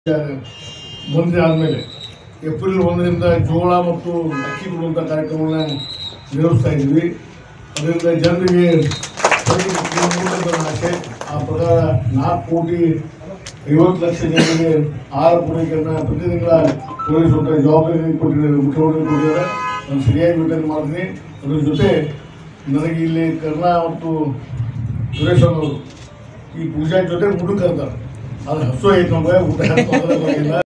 ಬಂದ್ರೆ ಆದಮೇಲೆ ಏಪ್ರಿಲ್ ಒಂದರಿಂದ ಜೋಳ ಮತ್ತು ಅಕ್ಕಿ ಕೊಡುವಂಥ ಕಾರ್ಯಕ್ರಮವನ್ನು ನಿರ್ವಹಿಸ್ತಾ ಇದ್ವಿ ಅದರಿಂದ ಜನರಿಗೆ ಪ್ರತಿ ಆಸೆ ಆ ಪ್ರಕಾರ ನಾಲ್ಕು ಕೋಟಿ ಐವತ್ತು ಲಕ್ಷ ಜನರಿಗೆ ಆಹಾರ ಪೂರೈಕೆಯನ್ನು ಪ್ರತಿ ತಿಂಗಳ ಪೂರೈಸುವಂಥ ಜವಾಬ್ದಾರಿ ಕೊಟ್ಟಿದ್ದಾರೆ ಮುಖ್ಯಮಂತ್ರಿ ಕೊಟ್ಟಿದ್ದಾರೆ ನಾನು ಸರಿಯಾಗಿ ವಿತರಣೆ ಮಾಡ್ತೀನಿ ಅದ್ರ ಜೊತೆ ನನಗೆ ಇಲ್ಲಿ ಕರ್ನಾ ಮತ್ತು ಸುರೇಶ್ ಅವರು ಈ ಪೂಜಾ ಜೊತೆ ಊಟಕ್ಕೆ ಕರ್ತಾರೆ ಅದು ಹಸು ಐತೆ ನಮಗೆ ಊಟ ಹಾಕೋದಿಲ್ಲ